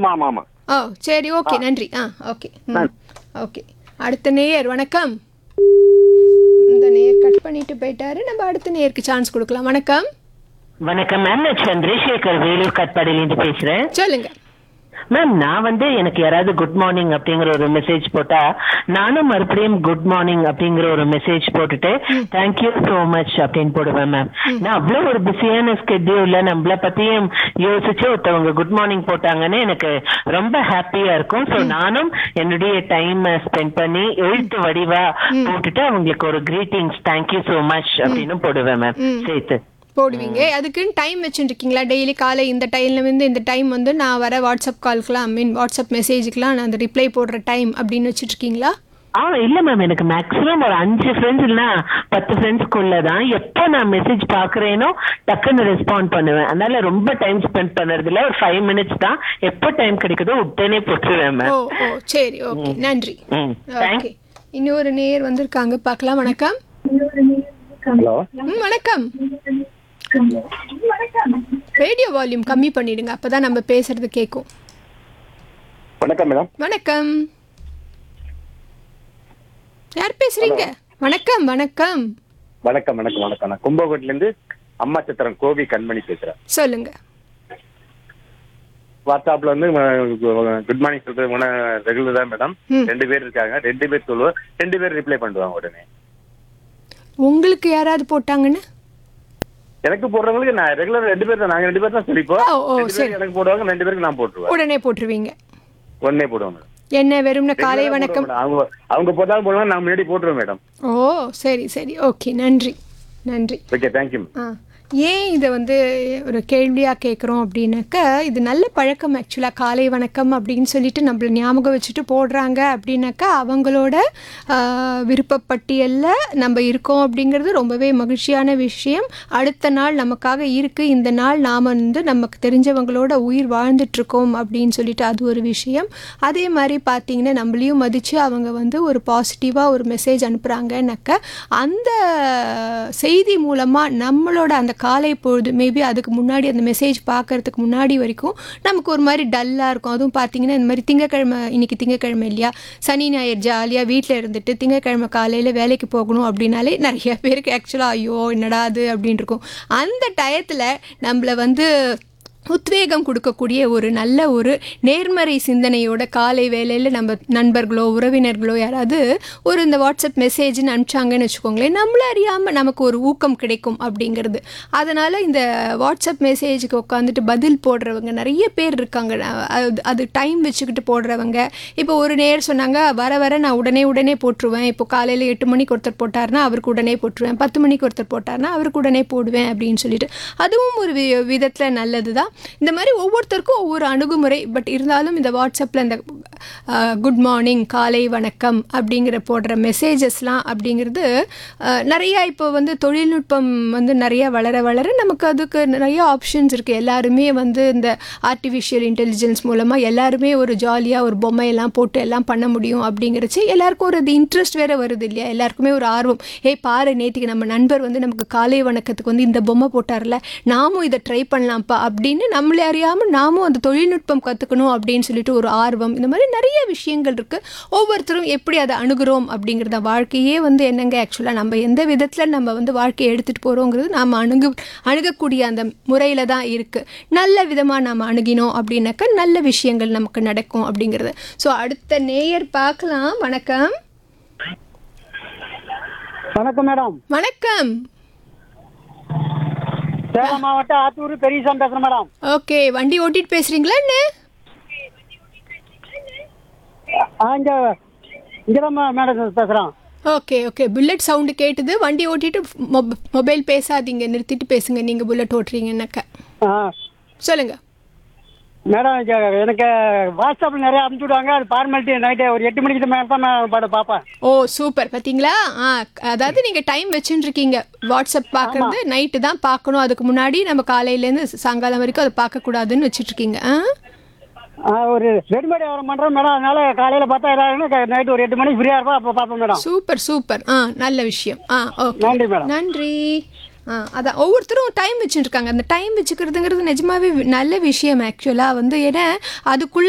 ஆமா ஆமா ஆமா ஓ சரி ஓகே நன்றி ஆ ஓகே ம் ஓகே அடுத்த நேயர் வணக்கம் இந்த நேயர் கட் பண்ணிட்டு போயிட்டாரு நம்ம அடுத்த நேயருக்கு சான்ஸ் கொடுக்கலாம் வணக்கம் வணக்கம் மேம் நான் சந்திரசேகர் வேலூர் கட்பாடியிலேருந்து பேசுறேன் சொல்லுங்க மேம் நான் வந்து எனக்கு யாராவது குட் மார்னிங் அப்படிங்கிற ஒரு மெசேஜ் போட்டா நானும் மறுபடியும் குட் மார்னிங் அப்படிங்கிற ஒரு மெசேஜ் போட்டுட்டு தேங்க்யூ so மச் அப்படின்னு போடுவேன் மேம் நான் அவ்வளவு ஒரு பிஸியான ஸ்கெட்யூல்ல நம்மள பத்தியும் யோசிச்சு ஒருத்தவங்க குட் மார்னிங் போட்டாங்கன்னு எனக்கு ரொம்ப ஹாப்பியா இருக்கும் ஸோ நானும் என்னுடைய டைம் ஸ்பெண்ட் பண்ணி எழுத்து வடிவா போட்டுட்டு அவங்களுக்கு ஒரு கிரீட்டிங்ஸ் தேங்க்யூ so மச் அப்படின்னு போடுவேன் மேம் சேர்த்து போடுவீங்க அதுக்குன்னு டைம் வச்சுருக்கீங்களா டெய்லி காலை இந்த டைம்ல இருந்து இந்த டைம் வந்து நான் வர வாட்ஸ்அப் கால்க்குலாம் ஐ மீன் வாட்ஸ்அப் மெசேஜுக்குலாம் நான் அந்த ரிப்ளை போடுற டைம் அப்படின்னு வச்சுட்ருக்கீங்களா ஆ இல்ல மேம் எனக்கு மேக்ஸிமம் ஒரு அஞ்சு ஃப்ரெண்ட்ஸ் இல்லைன்னா பத்து ஃப்ரெண்ட்ஸ்க்குள்ள தான் எப்போ நான் மெசேஜ் பாக்குறேனோ டக்குன்னு ரெஸ்பாண்ட் பண்ணுவேன் அதனால ரொம்ப டைம் ஸ்பெண்ட் பண்றது இல்ல ஒரு ஃபைவ் மினிட்ஸ் தான் எப்போ டைம் கிடைக்குதோ உடனே போட்டுருவேன் ஓ மேம் ஓ சரி ஓகே நன்றி ம் தேங்க் ஓகே இன்னொரு நேயர் வந்திருக்காங்க பார்க்கலாம் வணக்கம் ஹலோ ம் வணக்கம் ரேடியோ வால்யூம் கம்மி பண்ணிடுங்க அப்பதான் நம்ம பேசுறது கேட்கும் வணக்கம் மேடம் வணக்கம் யார் பேசுறீங்க வணக்கம் வணக்கம் வணக்கம் வணக்கம் வணக்கம் நான் கும்பகோட்டில இருந்து அம்மா சித்திரம் கோவி கண்மணி பேசுறேன் சொல்லுங்க வாட்ஸ்அப்ல வந்து குட் மார்னிங் சொல்றது ரெகுலர் தான் மேடம் ம். ரெண்டு பேர் இருக்காங்க ரெண்டு பேர் சொல்லுவோம் ரெண்டு பேர் ரிப்ளை பண்ணுவாங்க உடனே உங்களுக்கு யாராவது போட்டாங்கன்னு எனக்கு போடுறவங்களுக்கு நான் ரெகுலர் ரெண்டு பேர் தான் நாங்க ரெண்டு பேர் தான் சொல்லிப்போம் ஓ, ஓ, ரெண்டு சரி. பேர் எனக்கு போடுவாங்க ரெண்டு பேருக்கு நான் போட்டுருவேன் உடனே போட்டுருவீங்க உடனே போடுவோம் மேடம் என்ன வெறும்ன காலை Regular ஆ வணக்கம் போடுவோம் madam. அவங்க அவங்க போட்டாலும் போடுவாங்க நான் முன்னாடி போட்டுருவேன் மேடம் ஓ சரி சரி ஓகே நன்றி நன்றி ஓகே தேங்க்யூ ஆ ஏன் இதை வந்து ஒரு கேள்வியாக கேட்குறோம் அப்படின்னாக்கா இது நல்ல பழக்கம் ஆக்சுவலாக காலை வணக்கம் அப்படின்னு சொல்லிட்டு நம்மள ஞாபகம் வச்சுட்டு போடுறாங்க அப்படின்னாக்கா அவங்களோட ஆ, விருப்பப்பட்டியலில் நம்ம இருக்கோம் அப்படிங்கிறது ரொம்பவே மகிழ்ச்சியான விஷயம் அடுத்த நாள் நமக்காக இருக்குது இந்த நாள் நாம் வந்து நமக்கு தெரிஞ்சவங்களோட உயிர் வாழ்ந்துட்டுருக்கோம் அப்படின்னு சொல்லிட்டு அது ஒரு விஷயம் அதே மாதிரி பார்த்தீங்கன்னா நம்மளையும் மதித்து அவங்க வந்து ஒரு பாசிட்டிவாக ஒரு மெசேஜ் அனுப்புகிறாங்கன்னாக்கா அந்த செய்தி மூலமாக நம்மளோட அந்த காலை பொழுது மேபி அதுக்கு முன்னாடி அந்த மெசேஜ் பார்க்கறதுக்கு முன்னாடி வரைக்கும் நமக்கு ஒரு மாதிரி டல்லாக இருக்கும் அதுவும் பார்த்தீங்கன்னா இந்த மாதிரி திங்கக்கிழமை இன்னைக்கு திங்கக்கிழமை இல்லையா சனி ஞாயிறு ஜாலியாக வீட்டில் இருந்துட்டு திங்கக்கிழமை காலையில் வேலைக்கு போகணும் அப்படின்னாலே நிறைய பேருக்கு ஆக்சுவலாக ஐயோ என்னடா அது அப்படின்னு இருக்கும் அந்த டயத்தில் நம்மளை வந்து உத்வேகம் கொடுக்கக்கூடிய ஒரு நல்ல ஒரு நேர்மறை சிந்தனையோட காலை வேளையில் நம்ம நண்பர்களோ உறவினர்களோ யாராவது ஒரு இந்த வாட்ஸ்அப் மெசேஜ்னு அனுப்பிச்சாங்கன்னு வச்சுக்கோங்களேன் நம்மள அறியாமல் நமக்கு ஒரு ஊக்கம் கிடைக்கும் அப்படிங்கிறது அதனால் இந்த வாட்ஸ்அப் மெசேஜுக்கு உட்காந்துட்டு பதில் போடுறவங்க நிறைய பேர் இருக்காங்க அது அது டைம் வச்சுக்கிட்டு போடுறவங்க இப்போ ஒரு நேர் சொன்னாங்க வர வர நான் உடனே உடனே போட்டுருவேன் இப்போ காலையில் எட்டு மணிக்கு ஒருத்தர் போட்டார்னா அவருக்கு உடனே போட்டுருவேன் பத்து மணிக்கு ஒருத்தர் போட்டார்னா அவருக்கு உடனே போடுவேன் அப்படின்னு சொல்லிட்டு அதுவும் ஒரு வி விதத்தில் நல்லது தான் இந்த மாதிரி ஒவ்வொருத்தருக்கும் ஒவ்வொரு அணுகுமுறை பட் இருந்தாலும் இந்த வாட்ஸ்அப்பில் இந்த குட் மார்னிங் காலை வணக்கம் அப்படிங்கிற போடுற மெசேஜஸ்லாம் அப்படிங்கிறது அஹ், நிறையா இப்போ வந்து தொழில்நுட்பம் வந்து நிறையா வளர வளர நமக்கு அதுக்கு நிறைய ஆப்ஷன்ஸ் இருக்குது எல்லாருமே வந்து இந்த ஆர்டிஃபிஷியல் இன்டெலிஜென்ஸ் மூலமாக எல்லாருமே ஒரு ஜாலியாக ஒரு பொம்மையெல்லாம் போட்டு எல்லாம் பண்ண முடியும் அப்படிங்கிறச்சு எல்லாருக்கும் ஒரு இது இன்ட்ரெஸ்ட் வேறு வருது இல்லையா எல்லாருக்குமே ஒரு ஆர்வம் ஏய் பாரு நேற்றுக்கு நம்ம நண்பர் வந்து நமக்கு காலை வணக்கத்துக்கு வந்து இந்த பொம்மை போட்டார்ல நாமும் இதை ட்ரை பண்ணலாம்ப்பா அப்படின்னு நம்மளே அறியாமல் நாமும் அந்த தொழில்நுட்பம் கற்றுக்கணும் அப்படின்னு சொல்லிட்டு ஒரு ஆர்வம் இந்த மாதிரி நிறைய விஷயங்கள் இருக்குது ஒவ்வொருத்தரும் எப்படி அதை அணுகுறோம் அப்படிங்கிறத வாழ்க்கையே வந்து என்னங்க ஆக்சுவலாக நம்ம எந்த விதத்தில் நம்ம வந்து வாழ்க்கையை எடுத்துகிட்டு போகிறோங்கிறது நாம் அணுகு அணுகக்கூடிய அந்த முறையில் தான் இருக்குது நல்ல விதமாக நாம் அணுகினோம் அப்படின்னாக்கா நல்ல விஷயங்கள் நமக்கு நடக்கும் அப்படிங்கிறது ஸோ அடுத்த நேயர் பார்க்கலாம் வணக்கம் வணக்கம் மேடம் வணக்கம் சேலம் மாவட்டம் ஆத்தூர் பெரியசாமி பேசுறேன் மேடம் ஓகே வண்டி ஓட்டிட்டு பேசுகிறீங்களா என்ன ஆ, இங்க இங்கதான் மே- மேடம் பேசுறேன் ஓகே ஓகே புல்லட் சவுண்டு கேட்டுது வண்டி ஓட்டிட்டு மொப மொபைல் பேசாதீங்க நிறுத்திட்டு பேசுங்க நீங்கள் புல்லட் ஓட்டுறீங்கன்னாக்கா ஆ, சொல்லுங்க மேடம் இங்க எனக்கு வாட்ஸ்அப்ல நிறைய அனுப்பிச்சு விடுவாங்க அது ஃபார்மாலிட்டி நைட்டு ஒரு எட்டு மணிக்கு மேலே தான் நான் பாட பார்ப்பேன் ஓ சூப்பர் பார்த்தீங்களா ஆ அதாவது நீங்கள் டைம் வச்சுட்டுருக்கீங்க வாட்ஸ்அப் பார்க்குறது நைட்டு தான் பார்க்கணும் அதுக்கு முன்னாடி நம்ம காலையிலேருந்து சாயங்காலம் வரைக்கும் அதை பார்க்கக்கூடாதுன்னு வச்சுட்ருக்கீங்க ஆ ஆ, ஒரு ரெடிமேட் வியாபாரம் பண்றேன் மேடம் அதனால காலையில பார்த்தா ஏதாவது நைட்டு ஒரு எட்டு மணிக்கு ஃப்ரீயா இருப்பா அப்போ பார்ப்பேன் மேடம் சூப்பர் சூப்பர் ஆ நல்ல விஷயம் ஆ ஓகே நன்றி மேடம் நன்றி ஆ அதான் ஒவ்வொருத்தரும் டைம் வச்சுருக்காங்க அந்த டைம் வச்சுக்கிறதுங்கிறது நிஜமாவே வி- நல்ல விஷயம் ஆக்சுவலாக வந்து ஏன்னா அதுக்குள்ள